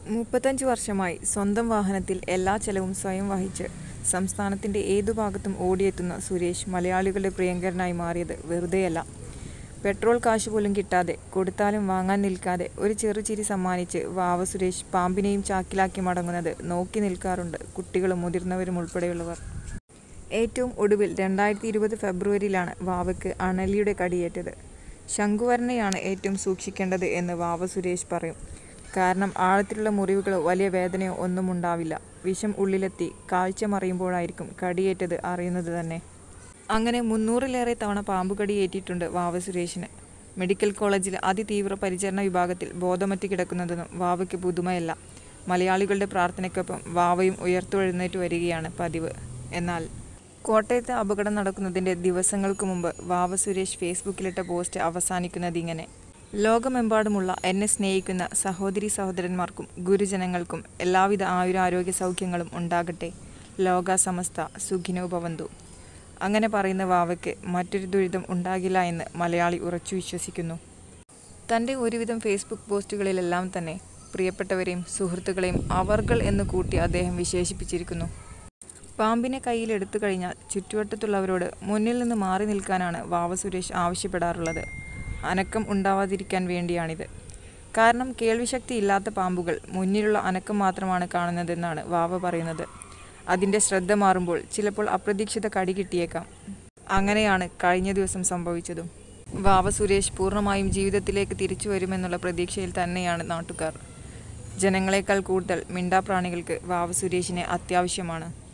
മുപ്പത്തഞ്ച് വർഷമായി സ്വന്തം വാഹനത്തിൽ എല്ലാ ചെലവും സ്വയം വഹിച്ച് സംസ്ഥാനത്തിന്റെ ഏതു ഭാഗത്തും ഓടിയെത്തുന്ന സുരേഷ് മലയാളികളുടെ പ്രിയങ്കരനായി മാറിയത് വെറുതെയല്ല പെട്രോൾ കാശ് പോലും കിട്ടാതെ കൊടുത്താലും വാങ്ങാൻ നിൽക്കാതെ ഒരു ചെറുചിരി സമ്മാനിച്ച് വാവ സുരേഷ് പാമ്പിനെയും ചാക്കിലാക്കി മടങ്ങുന്നത് നോക്കി നിൽക്കാറുണ്ട് കുട്ടികളും മുതിർന്നവരും ഉൾപ്പെടെയുള്ളവർ ഏറ്റവും ഒടുവിൽ രണ്ടായിരത്തി ഇരുപത് ഫെബ്രുവരിയിലാണ് വാവയ്ക്ക് അണലിയുടെ കടിയേറ്റത് ശംഖുവരനെയാണ് ഏറ്റവും സൂക്ഷിക്കേണ്ടത് എന്ന് വാവ സുരേഷ് പറയും കാരണം ആഴത്തിലുള്ള മുറിവുകളോ വലിയ വേദനയോ ഒന്നും ഉണ്ടാവില്ല വിഷം ഉള്ളിലെത്തി കാഴ്ച മറിയുമ്പോഴായിരിക്കും കടിയേറ്റത് അറിയുന്നത് തന്നെ അങ്ങനെ മുന്നൂറിലേറെ തവണ പാമ്പ് കടിയേറ്റിട്ടുണ്ട് വാവ സുരേഷിന് മെഡിക്കൽ കോളേജിൽ അതിതീവ്ര പരിചരണ വിഭാഗത്തിൽ ബോധമറ്റ് കിടക്കുന്നതൊന്നും വാവയ്ക്ക് പുതുമയല്ല മലയാളികളുടെ പ്രാർത്ഥനയ്ക്കൊപ്പം വാവയും ഉയർത്തെഴുന്നേറ്റ് വരികയാണ് പതിവ് എന്നാൽ കോട്ടയത്ത് അപകടം നടക്കുന്നതിൻ്റെ ദിവസങ്ങൾക്ക് മുമ്പ് വാവ സുരേഷ് ഫേസ്ബുക്കിലിട്ട പോസ്റ്റ് അവസാനിക്കുന്നത് ഇങ്ങനെ ലോകമെമ്പാടുമുള്ള എന്നെ സ്നേഹിക്കുന്ന സഹോദരി സഹോദരന്മാർക്കും ഗുരുജനങ്ങൾക്കും എല്ലാവിധ ആയുരാരോഗ്യ സൗഖ്യങ്ങളും ഉണ്ടാകട്ടെ ലോക സമസ്ത സുഖിനോ ഭവന്തു അങ്ങനെ പറയുന്ന വാവയ്ക്ക് മറ്റൊരു ദുരിതം ഉണ്ടാകില്ല എന്ന് മലയാളി ഉറച്ചു വിശ്വസിക്കുന്നു തൻ്റെ ഒരുവിധം ഫേസ്ബുക്ക് പോസ്റ്റുകളിലെല്ലാം തന്നെ പ്രിയപ്പെട്ടവരെയും സുഹൃത്തുക്കളെയും അവർകൾ എന്ന് കൂട്ടി അദ്ദേഹം വിശേഷിപ്പിച്ചിരിക്കുന്നു പാമ്പിനെ കയ്യിൽ എടുത്തു കഴിഞ്ഞാൽ ചുറ്റുവട്ടത്തുള്ളവരോട് മുന്നിൽ നിന്ന് മാറി നിൽക്കാനാണ് വാവ സുരേഷ് ആവശ്യപ്പെടാറുള്ളത് അനക്കം ഉണ്ടാവാതിരിക്കാൻ വേണ്ടിയാണിത് കാരണം കേൾവിശക്തി ഇല്ലാത്ത പാമ്പുകൾ മുന്നിലുള്ള അനക്കം മാത്രമാണ് കാണുന്നതെന്നാണ് വാവ പറയുന്നത് അതിൻ്റെ ശ്രദ്ധ മാറുമ്പോൾ ചിലപ്പോൾ അപ്രതീക്ഷിത കടി കിട്ടിയേക്കാം അങ്ങനെയാണ് കഴിഞ്ഞ ദിവസം സംഭവിച്ചതും വാവ സുരേഷ് പൂർണ്ണമായും ജീവിതത്തിലേക്ക് തിരിച്ചു വരുമെന്നുള്ള പ്രതീക്ഷയിൽ തന്നെയാണ് നാട്ടുകാർ ജനങ്ങളെക്കാൾ കൂടുതൽ മിണ്ടാപ്രാണികൾക്ക് വാവ സുരേഷിനെ അത്യാവശ്യമാണ്